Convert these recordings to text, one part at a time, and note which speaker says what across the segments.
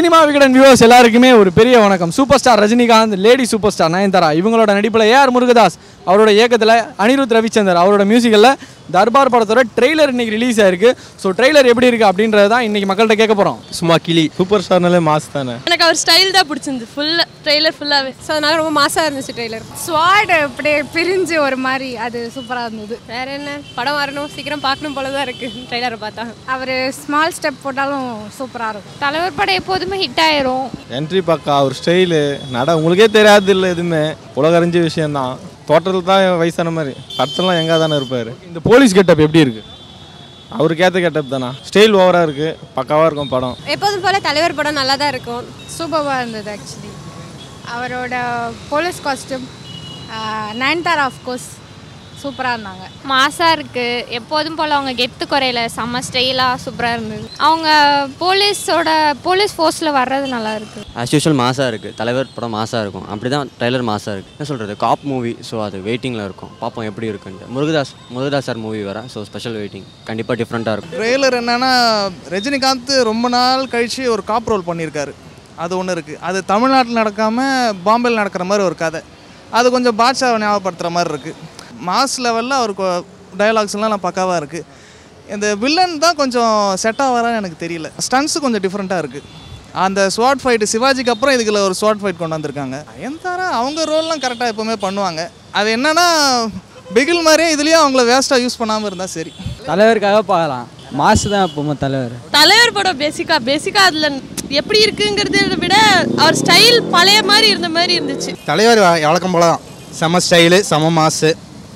Speaker 1: Cinema Vikatan viewers எல்லாருக்குமே ஒரு பெரிய வணக்கம் super star Rajinikanth lady super star Nayanthara இவங்களோட நடிப்பில் ஏஆர் முருகதாஸ் அவரோட இயக்கத்தில் அனிருத் ரவிச்சந்தர் அவரோட மியூசிக்கில் தர்பார் படத்தோட ட்ரெய்லர் இன்னைக்கு ரிலீஸ் ஆயிருக்கு ஸோ ட்ரெய்லர் எப்படி இருக்கு அப்படின்றது தான் இன்னைக்கு மக்கள்கிட்ட கேட்க போகிறோம்
Speaker 2: சும்மா கிளி சூப்பர் ஸ்டார்னாலே மாஸ் தானே
Speaker 3: எனக்கு அவர் ஸ்டைல் தான் பிடிச்சிருந்து ஃபுல் ட்ரெய்லர் ஃபுல்லாகவே ஸோ அதனால ரொம்ப மாசாக இருந்துச்சு ட்ரெய்லர்
Speaker 4: ஸ்வாட் அப்படியே பிரிஞ்சு ஒரு மாதிரி அது சூப்பராக இருந்தது
Speaker 3: வேற என்ன படம் வரணும் சீக்கிரம் பார்க்கணும் போல தான் இருக்கு ட்ரெய்லரை பார்த்தா
Speaker 4: அவர் ஸ்மால் ஸ்டெப் போட்டாலும் சூப்பராக இருக்கும்
Speaker 5: தலைவர் படம் எப்போதுமே ஹிட் ஆயிரும்
Speaker 2: என்ட்ரி பக்கா அவர் ஸ்டைலு நட உங்களுக்கே தெரியாது இல்லை எதுவுமே உலகறிஞ்ச விஷயம்தான் தோட்டத்தில் தான் வயசான மாதிரி படத்துலலாம் எங்கே தானே இருப்பார்
Speaker 1: இந்த போலீஸ் கெட்டப் எப்படி இருக்கு
Speaker 2: அவருக்கு ஏற்ற கெட்டப் தானே ஸ்டைல் ஓவராக இருக்குது பக்காவாக இருக்கும் படம்
Speaker 3: எப்போதும் போல தலைவர் படம் நல்லா தான் இருக்கும்
Speaker 4: சூப்பராக இருந்தது ஆக்சுவலி அவரோட போலீஸ் காஸ்டியூம் நயன்தாரா ஆஃப்கோர்ஸ் சூப்பராக இருந்தாங்க
Speaker 5: மாசா இருக்கு எப்போதும் போல அவங்க கெத்து குறையில செம்ம ஸ்டைலா சூப்பரா இருந்தது அவங்க போலீஸோட போலீஸ் ஃபோர்ஸ்ல வர்றது நல்லா இருக்கு
Speaker 6: ஆஸ் யூஷுவல் மாசாக இருக்குது தலைவர் படம் மாசாக இருக்கும் அப்படி தான் ட்ரைலர் மாசாக இருக்குது என்ன சொல்கிறது காப் மூவி ஸோ அது வெயிட்டிங்கில் இருக்கும் பார்ப்போம் எப்படி இருக்குன்ட்டு முருகதாஸ் முருகதாஸ் சார் மூவி வர ஸோ ஸ்பெஷல் வெயிட்டிங் கண்டிப்பாக டிஃப்ரெண்ட்டாக இருக்கும்
Speaker 7: ட்ரெய்லர் என்னன்னா ரஜினிகாந்த் ரொம்ப நாள் கழித்து ஒரு காப் ரோல் பண்ணியிருக்காரு அது ஒன்று இருக்குது அது தமிழ்நாட்டில் நடக்காமல் பாம்பேயில் நடக்கிற மாதிரி ஒரு கதை அது கொஞ்சம் பாட்ஷாவை ஞாபகப்படுத்துகிற மாதிரி இருக்குது மாஸ் லெவலில் அவருக்கு டயலாக்ஸ்லாம் நான் பக்காவாக இருக்குது இந்த வில்லன் தான் கொஞ்சம் செட் ஆகிறான்னு எனக்கு தெரியல ஸ்டன்ஸு கொஞ்சம் டிஃப்ரெண்ட்டாக இருக்குது அந்த ஸ்வாட் ஃபைட்டு சிவாஜிக்கு அப்புறம் இதுக்குள்ள ஒரு ஸ்வாட் ஃபைட் கொண்டு வந்திருக்காங்க நயன்தாரா அவங்க ரோல்லாம் கரெக்டாக எப்போவுமே பண்ணுவாங்க அது என்னன்னா பிகில் மாதிரியே இதுலேயும் அவங்கள வேஸ்ட்டாக யூஸ் பண்ணாமல் இருந்தால் சரி
Speaker 8: தலைவருக்காக பார்க்கலாம் மாசு தான் எப்பவுமே தலைவர்
Speaker 3: தலைவர் படம் பேசிக்கா பேசிக்கா அதில் எப்படி இருக்குங்கிறத விட அவர் ஸ்டைல் பழைய மாதிரி இருந்த மாதிரி இருந்துச்சு
Speaker 9: தலைவர் வழக்கம் போல தான் செம ஸ்டைலு செம மாசு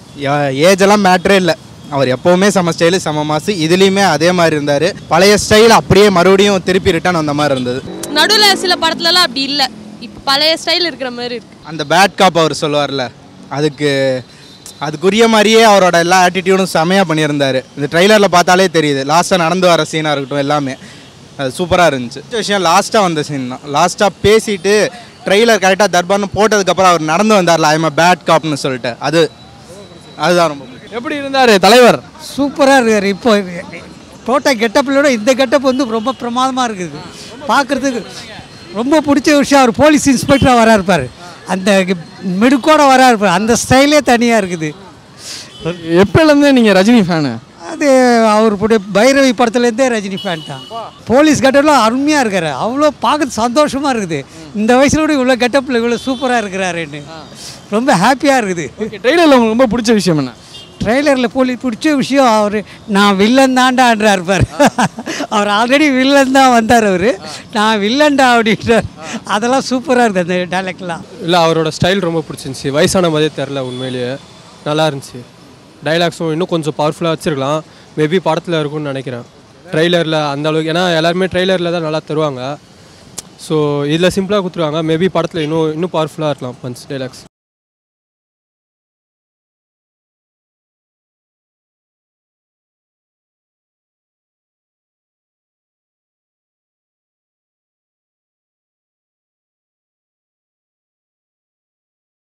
Speaker 9: ஏஜ் எல்லாம் மேட்ரே இல்லை அவர் எப்போவுமே செம ஸ்டைலு செம மாசு இதுலேயுமே அதே மாதிரி இருந்தார் பழைய ஸ்டைல் அப்படியே மறுபடியும் திருப்பி ரிட்டர்ன் வந்த மாதிரி இருந்தது
Speaker 3: நடுவில் சில படத்துலலாம் அப்படி இல்லை இப்போ பழைய ஸ்டைல் இருக்கிற மாதிரி இருக்கு
Speaker 9: அந்த பேட் காப் அவர் சொல்லுவார்ல அதுக்கு அதுக்குரிய மாதிரியே அவரோட எல்லா ஆட்டிடியூடும் செமையாக பண்ணியிருந்தார் இந்த ட்ரைலரில் பார்த்தாலே தெரியுது லாஸ்ட்டாக நடந்து வர சீனாக இருக்கட்டும் எல்லாமே அது சூப்பராக இருந்துச்சு இந்த விஷயம் லாஸ்ட்டாக வந்த சீன் தான் லாஸ்ட்டாக பேசிட்டு ட்ரெய்லர் கரெக்டாக தர்பார்னு போட்டதுக்கப்புறம் அவர் நடந்து வந்தார்ல ஐம் பேட் காப்னு சொல்லிட்டு அது அதுதான் ரொம்ப பிடிக்கும்.
Speaker 1: எப்படி இருந்தார் தலைவர்
Speaker 10: சூப்பராக இருக்கார் இப்போ டோட்டல் கெட்டப்பிலோட இந்த கெட்டப் வந்து ரொம்ப பிரமாதமாக இருக்குது பார்க்குறதுக்கு ரொம்ப பிடிச்ச விஷயம் அவர் போலீஸ் இன்ஸ்பெக்டராக வரா இருப்பார் அந்த மிடுக்கோட வரா இருப்பார் அந்த ஸ்டைலே தனியாக இருக்குது
Speaker 1: எப்போலேருந்து நீங்கள் ரஜினி ஃபேனு
Speaker 10: அது அவருடைய பைரவி படத்துலேருந்தே ரஜினி ஃபேன் தான் போலீஸ் கெட்டப்லாம் அருமையாக இருக்காரு அவ்வளோ பார்க்க சந்தோஷமாக இருக்குது இந்த வயசுல கூட இவ்வளோ கெட்டப்பில் இவ்வளோ சூப்பராக இருக்கிறாருன்னு ரொம்ப ஹாப்பியாக இருக்குது
Speaker 1: ஓகே ட்ரெய்லரில் உங்களுக்கு ரொம்ப பிடிச்ச விஷயம் என்ன
Speaker 10: ட்ரெய்லரில் போலி பிடிச்ச விஷயம் அவர் நான் வில்லன் தாண்டான்றார் இருப்பார் அவர் ஆல்ரெடி வில்லன் தான் வந்தார் அவர் நான் வில்லன்டா அப்படின்றார் அதெல்லாம் சூப்பராக இருக்குது அந்த டைலாக்லாம்
Speaker 8: இல்லை அவரோட ஸ்டைல் ரொம்ப பிடிச்சிருந்துச்சி வயசான மாதிரியே தெரில உண்மையிலேயே நல்லா இருந்துச்சு டைலாக்ஸும் இன்னும் கொஞ்சம் பவர்ஃபுல்லாக வச்சுருக்கலாம் மேபி படத்தில் இருக்கும்னு நினைக்கிறேன் ட்ரெய்லரில் அந்த அளவுக்கு ஏன்னா எல்லாருமே ட்ரெய்லரில் தான் நல்லா தருவாங்க ஸோ இதில் சிம்பிளாக கொடுத்துருவாங்க மேபி படத்தில் இன்னும் இன்னும் பவர்ஃபுல்லாக இருக்கலாம் பஞ்ச் டைலாக்ஸ்